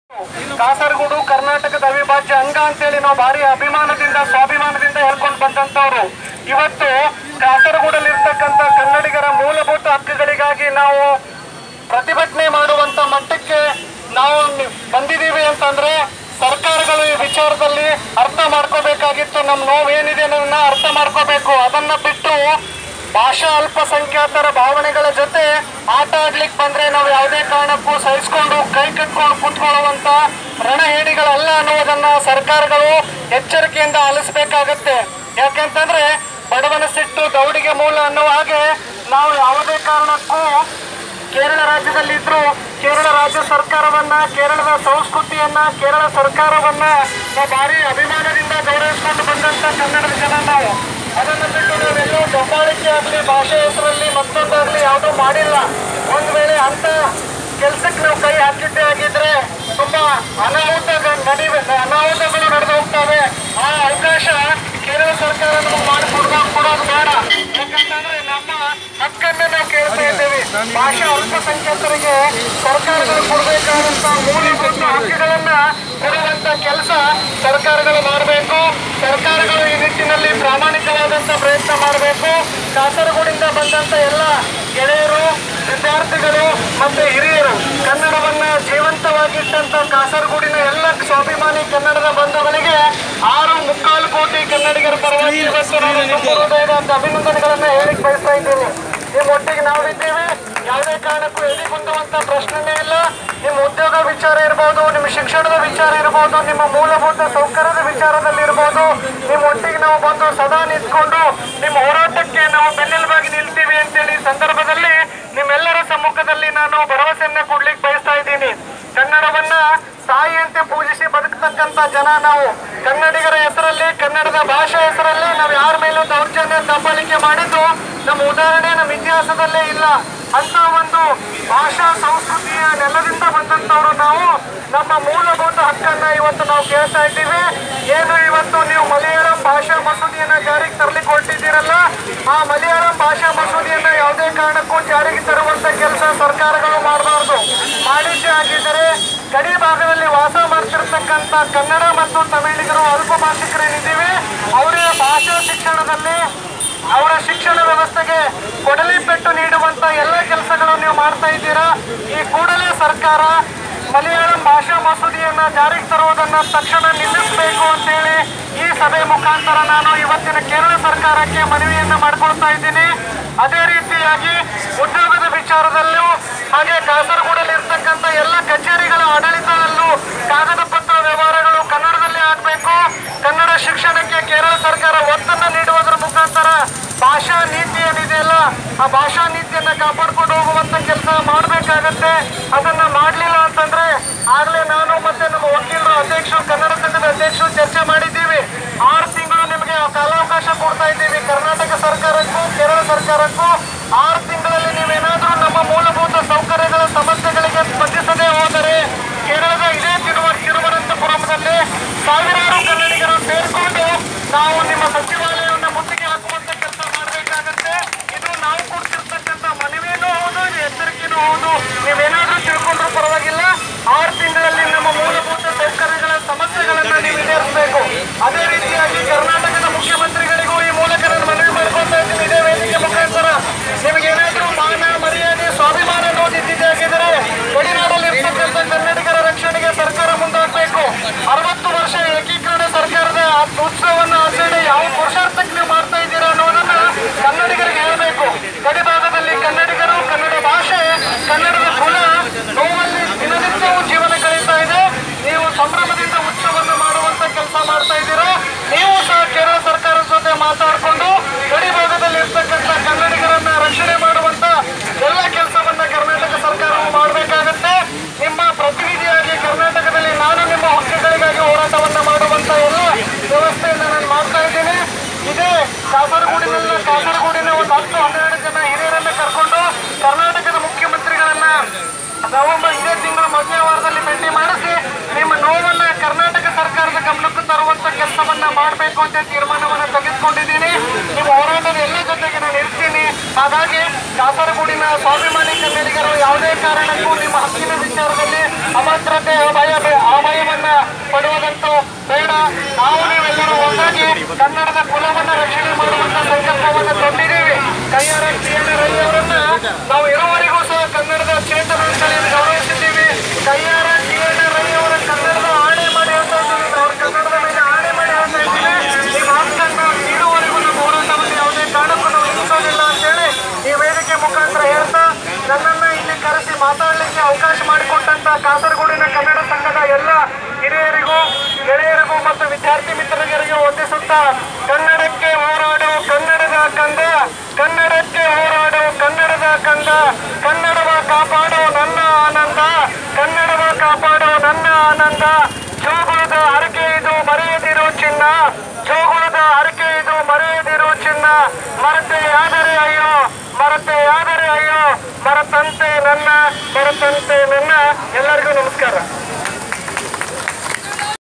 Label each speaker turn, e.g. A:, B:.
A: ಕಾಸರಗೋಡು ಕರ್ನಾಟಕದ ಅವಿಭಾಜ್ಯ ಅಂಗ ಅಂತೇಳಿ ನಾವು ಭಾರಿ ಅಭಿಮಾನದಿಂದ ಸ್ವಾಭಿಮಾನದಿಂದ ಹೇಳ್ಕೊಂಡು ಬಂದಂತವ್ರು ಇವತ್ತು ಕಾಸರಗೋಡಲ್ಲಿ ಇರ್ತಕ್ಕಂಥ ಕನ್ನಡಿಗರ ಮೂಲಭೂತ ಹಕ್ಕುಗಳಿಗಾಗಿ ನಾವು ಪ್ರತಿಭಟನೆ ಮಾಡುವಂತ ಮಟ್ಟಕ್ಕೆ ನಾವು ನಿ- ಬಂದಿದ್ದೀವಿ ಅಂತಂದ್ರೆ ಸರ್ಕಾರಗಳು ಈ ವಿಚಾರದಲ್ಲಿ ಅರ್ಥ ಮಾಡ್ಕೋಬೇಕಾಗಿತ್ತು ನಮ್ಮ ನೋವು ಏನಿದೆ ಅನ್ನೋದನ್ನ ಅರ್ಥ ಮಾಡ್ಕೋಬೇಕು ಅದನ್ನ ಬಿಟ್ಟು ಭಾಷಾ ಅಲ್ಪಸಂಖ್ಯಾತರ ಭಾವನೆಗಳ ಜೊತೆ ಆಟ ಆಡ್ಲಿಕ್ಕೆ ಬಂದ್ರೆ ನಾವು ಯಾವುದೇ ಕಾರಣಕ್ಕೂ ಸಹಿಸ್ಕೊಂಡು ಕೈ ಕಟ್ಕೊಂಡು ಕುತ್ಕೊಳ್ಳುವಂತ ರಣಹೇಡಿಗಳಲ್ಲ ಅನ್ನುವುದನ್ನ ಸರ್ಕಾರಗಳು ಎಚ್ಚರಿಕೆಯಿಂದ ಆಲಿಸಬೇಕಾಗತ್ತೆ ಯಾಕೆಂತಂದ್ರೆ ಬಡವನ ಸಿಟ್ಟು ದೌಡಿಗೆ ಮೂಲ ಅನ್ನುವ ಹಾಗೆ ನಾವು ಯಾವುದೇ ಕಾರಣಕ್ಕೂ ಕೇರಳ ರಾಜ್ಯದಲ್ಲಿದ್ರು ಕೇರಳ ರಾಜ್ಯ ಸರ್ಕಾರವನ್ನ ಕೇರಳದ ಸಂಸ್ಕೃತಿಯನ್ನ ಕೇರಳ ಸರ್ಕಾರವನ್ನ ನಾವು ಭಾರಿ ಅಭಿಮಾನದಿಂದ ಗೌರವಿಸಿಕೊಂಡು ಬಂದಂತ ಕನ್ನಡದ ಜನ ನಾವು ಅದನ್ನು ಬಿಟ್ಟು ನಾವೆಲ್ಲೂ ದಬ್ಬಾಳಿಕೆ ಆಗಲಿ ಭಾಷೆ ಹೆಸರಲ್ಲಿ ಮತ್ತೊಂದಾಗ್ಲಿ ಯಾವುದೂ ಮಾಡಿಲ್ಲ ಒಂದ್ ವೇಳೆ ಅಂತ ಕೆಲ್ಸಕ್ಕೆ ನಾವು ಕೈ ಹಾಕಿದ್ದೇ ಆಗಿದ್ರೆ ತುಂಬಾ ಅನಾಹುತ ನಡಿ ಅನಾಹುತಗಳು ನಡೆದು ಹೋಗ್ತವೆ ಆ ಅವಕಾಶ ಕೇರಳ ಸರ್ಕಾರ ನಮಗೆ ಮಾಡಿಕೊಡ್ಬೇಕು ಕೊಡೋದು ಬೇಡ ಯಾಕಂತಂದ್ರೆ ನಮ್ಮ ಹಕ್ಕನ್ನ ನಾವು ಕೇಳ್ತಾ ಇದ್ದೇವೆ ಭಾಷಾ ಅಲ್ಪಸಂಖ್ಯಾತರಿಗೆ ಸರ್ಕಾರಗಳು ಕೊಡಬೇಕಾದಂತ ಮೂಲಭೂತ ಹಕ್ಕುಗಳನ್ನ ಕೊಡುವಂತ ಕೆಲಸ ಸರ್ಕಾರಗಳು ಮಾಡಬೇಕು ಸರ್ಕಾರಗಳು ಈ ನಿಟ್ಟಿನಲ್ಲಿ ಪ್ರಾಮಾಣಿಕವಾದಂತ ಪ್ರಯತ್ನ ಮಾಡಬೇಕು ಕಾಸರಗೋಡಿಂದ ಬಂದಂತ ಎಲ್ಲ ಗೆಳೆಯರು ವಿದ್ಯಾರ್ಥಿಗಳು ಮತ್ತೆ ಹಿರಿಯರು ಕನ್ನಡವನ್ನ ಜೀವಂತವಾಗಿಟ್ಟಂತ ಕಾಸರಗೋಡಿನ ಎಲ್ಲ ಸ್ವಾಭಿಮಾನಿ ಕನ್ನಡದ ಬಂಧುಗಳಿಗೆ ಆರು ಮುಕ್ಕಾಲು ಕೋಟಿ ಕನ್ನಡಿಗರ ಪರವಾಗಿ ಇವತ್ತು ನಾನು ತುಂಬ ಹೃದಯದ ಅಭಿನಂದನೆಗಳನ್ನ ಹೇಳಿಕ್ ಬಯಸ್ತಾ ಇದ್ದೀನಿ ನಿಮ್ಮ ಒಟ್ಟಿಗೆ ನಾವಿದ್ದೇವೆ ಯಾವುದೇ ಕಾರಣಕ್ಕೂ ಎದಿಗುಂದುವಂತ ಪ್ರಶ್ನೆನೇ ಇಲ್ಲ ನಿಮ್ಮ ಉದ್ಯೋಗ ವಿಚಾರ ಇರ್ಬೋದು ನಿಮ್ಮ ಶಿಕ್ಷಣದ ವಿಚಾರ ಇರ್ಬೋದು ನಿಮ್ಮ ಮೂಲಭೂತ ಸೌಕರ್ಯದ ವಿಚಾರದಲ್ಲಿ ಇರ್ಬೋದು ನಿಮ್ಮ ಒಟ್ಟಿಗೆ ನಾವು ಬಂದು ಸದಾ ನಿಂತ್ಕೊಂಡು ನಿಮ್ಮ ಹೋರಾಟಕ್ಕೆ ನಾವು ಬೆನ್ನೆಲುಬಾಗಿ ನಿಲ್ತೀವಿ ಅಂತೇಳಿ ಈ ಸಂದರ್ಭದಲ್ಲಿ ನಿಮ್ಮೆಲ್ಲರ ಸಮ್ಮುಖದಲ್ಲಿ ನಾನು ಭರವಸೆಯನ್ನ ಕೊಡ್ಲಿಕ್ಕೆ ಬಯಸ್ತಾ ಇದ್ದೀನಿ ಕನ್ನಡವನ್ನ ತಾಯಿಯಂತೆ ಪೂಜಿಸಿ ಬದುಕತಕ್ಕಂತ ಜನ ನಾವು ಕನ್ನಡಿಗರ ಹೆಸರಲ್ಲಿ ಕನ್ನಡದ ಭಾಷೆ ಹೆಸರಲ್ಲಿ ನಾವು ಯಾರ ಮೇಲೂ ದೌರ್ಜನ್ಯ ದಬ್ಬಾಳಿಕೆ ಮಾಡಿದ್ದು ನಮ್ಮ ಉದಾಹರಣೆ ನಮ್ಮ ಇತಿಹಾಸದಲ್ಲೇ ಇಲ್ಲ ಅಂತ ಒಂದು ಭಾಷಾ ಸಂಸ್ಕೃತಿಯ ನೆಲದಿಂದ ಬಂದಂತವ್ರು ನಾವು ನಮ್ಮ ಮೂಲಭೂತ ಹಕ್ಕನ್ನ ಇವತ್ತು ನಾವು ಕೇಳ್ತಾ ಇದ್ದೀವಿ ಏನು ಇವತ್ತು ನೀವು ಮಲಯಾಳಂ ಭಾಷಾ ಮಸೂದೆಯನ್ನ ಜಾರಿಗೆ ತರಲಿಕ್ಕೆ ಹೊರಟಿದ್ದೀರಲ್ಲ ಆ ಮಲಯಾಳಂ ಭಾಷಾ ಮಸೂದೆಯನ್ನ ಯಾವುದೇ ಕಾರಣಕ್ಕೂ ಜಾರಿಗೆ ತರುವಂತ ಕೆಲಸ ಸರ್ಕಾರಗಳು ಮಾಡಬಾರ್ದು ಮಾಡಿದ್ದೇ ಆಗಿದ್ದರೆ ಗಡಿ ಭಾಗದಲ್ಲಿ ವಾಸ ಮಾಡ್ತಿರ್ತಕ್ಕಂಥ ಕನ್ನಡ ಮತ್ತು ತಮಿಳಿಗರು ಅಲ್ಪ ಭಾಷಿಕರೇನಿದ್ದೀವಿ ಅವರ ಭಾಷಾ ಶಿಕ್ಷಣದಲ್ಲಿ ಅವರ ಶಿಕ್ಷಣ ವ್ಯವಸ್ಥೆಗೆ ಕೊಡಲಿ ಪೆಟ್ಟು ನೀಡುವಂತ ಎಲ್ಲ ಕೆಲಸಗಳು ನೀವು ಮಾಡ್ತಾ ಇದ್ದೀರಾ ಈ ಕೂಡಲೇ ಸರ್ಕಾರ ಮಲಯಾಳಂ ಭಾಷಾ ಮಸೂದೆಯನ್ನ ಜಾರಿಗೆ ತರುವುದನ್ನ ತಕ್ಷಣ ನಿಲ್ಲಿಸಬೇಕು ಅಂತೇಳಿ ಈ ಸಭೆ ಮುಖಾಂತರ ನಾನು ಇವತ್ತಿನ ಕೇರಳ ಸರ್ಕಾರಕ್ಕೆ ಮನವಿಯನ್ನ ಮಾಡ್ಕೊಳ್ತಾ ಇದ್ದೀನಿ ಅದೇ ರೀತಿಯಾಗಿ ಉದ್ಯೋಗದ ವಿಚಾರದಲ್ಲೂ ಹಾಗೆ ಕಾಸರಗೋಡಲ್ಲಿ ಇರ್ತಕ್ಕಂಥ ಎಲ್ಲ ಕಚೇರಿಗಳ ಆಡಳಿತದಲ್ಲೂ ಕಾಗದ ಪತ್ರ ವ್ಯವಹಾರಗಳು ಕನ್ನಡದಲ್ಲಿ ಆಗಬೇಕು ಕನ್ನಡ ಶಿಕ್ಷಣಕ್ಕೆ ಕೇರಳ ಸರ್ಕಾರ ಒತ್ತನ್ನು ನೀಡುವುದರ ಮುಖಾಂತರ ಭಾಷಾ ನೀತಿ ಏನಿದೆಯಲ್ಲ ಆ ಭಾಷಾ ನೀತಿಯನ್ನ ಕಾಪಾಡ್ಕೊಂಡು ಹೋಗುವಂತ ಕೆಲಸ ಮಾಡಬೇಕಾಗತ್ತೆ ಅದನ್ನ ಮಾಡಲಿಲ್ಲ ಅಂತಂದ್ರೆ ಆಗ್ಲೇ ನಾನು ಮತ್ತೆ ನಮ್ಮ ವಕೀಲರು ಅಧ್ಯಕ್ಷರು ಕನ್ನಡ ಸಂಘದ ಅಧ್ಯಕ್ಷರು ಚರ್ಚೆ ಮಾಡಿದ್ದೀವಿ ಆರು ತಿಂಗಳು ನಿಮಗೆ ಕಾಲಾವಕಾಶ ಕೊಡ್ತಾ ಇದ್ದೀವಿ ಕರ್ನಾಟಕ ಸರ್ಕಾರಕ್ಕೂ ಕೇರಳ ಸರ್ಕಾರಕ್ಕೂ ಆರು ತಿಂಗಳಲ್ಲಿ ನೀವೇನಾದ್ರೂ ನಮ್ಮ ಮೂಲಭೂತ ಸೌಕರ್ಯಗಳ ಸಮಸ್ಯೆಗಳಿಗೆ ಸ್ಪಂದಿಸದೆ ಹೋದರೆ ಕೇರಳದ ಇದೇ ತಿರುವ ತಿರುವನಂತಪುರಮದಲ್ಲಿ ಸಾವಿರಾರು ಕನ್ನಡಿಗರು ಸೇರಿಕೊಂಡು ನಾವು ನಿಮ್ಮ ಸಚಿವಾಲಯವನ್ನು ಮುತ್ತಿಗೆ ಹಾಕುವಂತ ಕೆಲಸ ಮಾಡಬೇಕಾಗತ್ತೆ ಇದು ನಾವು ಕೊಡ್ತಿರ್ತಕ್ಕಂಥ ಮನವಿನೂ ಹೌದು ಇದು ಎಚ್ಚರಿಕೆನೂ ಹೌದು ನೀವೇನಾದ್ರೂ ತಿಳ್ಕೊಂಡ್ರೂ ಪರವಾಗಿಲ್ಲ ಆರು ತಿಂಗಳಲ್ಲಿ ನಮ್ಮ ಮೂಲಭೂತ ಸೌಕರ್ಯಗಳ ಸಮಸ್ಯೆಗಳನ್ನ ನೀವು ಈಡೇರಿಸಬೇಕು ಅದೇ ರೀತಿಯಾಗಿ ಕರ್ನಾಟಕದ ಮುಖ್ಯಮಂತ್ರಿಗಳಿಗೂ ಈ ಮೂಲಕ ನಾನು ಮನವಿ ಮಾಡ್ಕೊಳ್ತಾ ಇದ್ದೀನಿ ಇದೇ ವೇದಿಕೆ ಮುಖಾಂತರ ನಿಮಗೇನಾದ್ರೂ ಮಾನ ಮರ್ಯಾದೆ ಸ್ವಾಭಿಮಾನ ಅನ್ನೋದಿದ್ದಿದೆ ಆಗಿದ್ರೆ ಗಡಿನಾಡಲ್ಲಿ ಇರ್ತಕ್ಕಂಥ ಕನ್ನಡಿಗರ ರಕ್ಷಣೆಗೆ ಸರ್ಕಾರ ಮುಂದಾಗಬೇಕು ಅರವತ್ತು ವರ್ಷ ಏಕೀಕರಣ ಸರ್ಕಾರದ ಆ ಉತ್ಸವವನ್ನು ಆಚರಣೆ ಯಾವ ಪುರುಷಾರ್ಥಕ್ಕೆ ನೀವು ಮಾಡ್ತಾ ಇದ್ದೀರಾ ಅನ್ನೋದನ್ನ ಕನ್ನಡಿಗರಿಗೆ ಹೇಳಬೇಕು ಗಡಿ ಭಾಗದಲ್ಲಿ ಕನ್ನಡಿಗರು ಕನ್ನಡ ಭಾಷೆ ಕನ್ನಡದ ಕುಲ ನೋವಲ್ಲಿ ದಿನನಿತ್ಯವೂ ಜೀವನ ಕಳೀತಾ ಇದೆ ನೀವು ಸಂಭ್ರಮದಿಂದ ಉತ್ಸವವನ್ನು ಮಾಡುವಂತ ಕೆಲಸ ಮಾಡ್ತಾ ಇದ್ದೀರಾ ನೀವು ಸಹ ಕೇರಳ ಸರ್ಕಾರದ ಜೊತೆ ಮಾತಾಡಿಕೊಂಡು ಗಡಿ ಭಾಗದಲ್ಲಿ ಇರ್ತಕ್ಕಂಥ ಕನ್ನಡಿಗರನ್ನ ರಕ್ಷಣೆ ಮಾಡುವಂತ ಎಲ್ಲ ಕೆಲಸವನ್ನ ಕರ್ನಾಟಕ ಸರ್ಕಾರವು ಮಾಡಬೇಕಾಗತ್ತೆ ನಿಮ್ಮ ಪ್ರತಿನಿಧಿಯಾಗಿ ಕರ್ನಾಟಕದಲ್ಲಿ ನಾನು ನಿಮ್ಮ ಹಕ್ಕುಗಳಿಗಾಗಿ ಹೋರಾಟವನ್ನ ಮಾಡುವಂತ ಎಲ್ಲ ವ್ಯವಸ್ಥೆಯನ್ನ ನಾನು ಮಾಡ್ತಾ ಇದ್ದೀನಿ ಇದೇ ಕಾಸರಗೋಡಿನೆಲ್ಲ ಕಾಸರಗೋಡಿನ ಒಂದು ಹತ್ತು ಹನ್ನೆರಡು ಜನ ಹಿರಿಯರನ್ನ ಕರ್ಕೊಂಡು ಕರ್ನಾಟಕದ ಮುಖ್ಯಮಂತ್ರಿಗಳನ್ನ ನವೆಂಬರ್ ಇದೇ ತಿಂಗಳ ಮೊದಲನೇ ವಾರದಲ್ಲಿ ಭೇಟಿ ಮಾಡಿಸಿ ನಿಮ್ಮ ನೋವನ್ನ ಕರ್ನಾಟಕ ಸರ್ಕಾರದ ಗಮನಕ್ಕೆ ತರುವಂತ ಕೆಲಸವನ್ನ ಮಾಡಬೇಕು ಅಂತ ತೀರ್ಮಾನವನ್ನ ತೆಗೆದುಕೊಂಡಿದ್ದೀನಿ ನಿಮ್ಮ ಹೋರಾಟದ ಎಲ್ಲ ಜೊತೆಗೆ ನಾನು ಇರ್ತೀನಿ ಹಾಗಾಗಿ ಕಾಸರಗೋಡಿನ ಸ್ವಾಭಿಮಾನಿ ಕನ್ನಡಿಗರು ಯಾವುದೇ ಕಾರಣಕ್ಕೂ ನಿಮ್ಮ ಹಕ್ಕಿನ ವಿಚಾರದಲ್ಲಿ ಅಭದ್ರತೆ ಭಯ ಕನ್ನಡದ ಕುಲವನ್ನ ರಕ್ಷಣೆ ಮಾಡುವಂತ ಸಂಕಲ್ಪವನ್ನು ತಂದಿದ್ದೇವೆ ಕೈಯಾರ ಟಿ ಎನ್ ರೈ ಅವರನ್ನ ನಾವು ಇರುವವರೆಗೂ ಸಹ ಕನ್ನಡದ ಚೇತನ ಅಂತೇಳಿ ಗೌರವಿಸಿದ್ದೀವಿ ಕೈಯಾರ ಟಿ ಎನ್ ರೈ ಅವರ ಕನ್ನಡದ ಆಣೆ ಮಾಡಿ ಅಂತ ಇದ್ದೀವಿ. ಅವ್ರ ಕನ್ನಡದ ಮೇಲೆ ಆಣೆ ಮಾಡಿ ಅಂತ ಇದ್ದೀವಿ ನಿಮ್ಮ ಹಕ್ಕನ್ನು ನೀಡುವವರೆಗೂ ನಮ್ಮ ಹೋರಾಟವನ್ನು ಯಾವುದೇ ಕಾರಣಕ್ಕೂ ನಾವು ನಿಲ್ಲಿಸೋದಿಲ್ಲ ಅಂತೇಳಿ ಈ ವೇದಿಕೆ ಮುಖಾಂತರ ಹೇಳ್ತಾ ನನ್ನನ್ನ ಇಲ್ಲಿ ಕರೆಸಿ ಮಾತಾಡಲಿಕ್ಕೆ ಅವಕಾಶ ಮಾಡಿಕೊಟ್ಟಂತ ಕಾಸರಗೋಡಿನ ಕನ್ನಡ ಸಂಘದ ಎಲ್ಲ ಹಿರಿಯರಿಗೂ ಗೆಳೆಯರಿಗೂ ಮತ್ತು ವಿದ್ಯಾರ್ಥಿ ಮಿತ್ರರಿಗೂ ವಂದಿಸುತ್ತಾ ಕನ್ನಡಕ್ಕೆ ಹೋರಾಡು ಕನ್ನಡದ ಕಂದ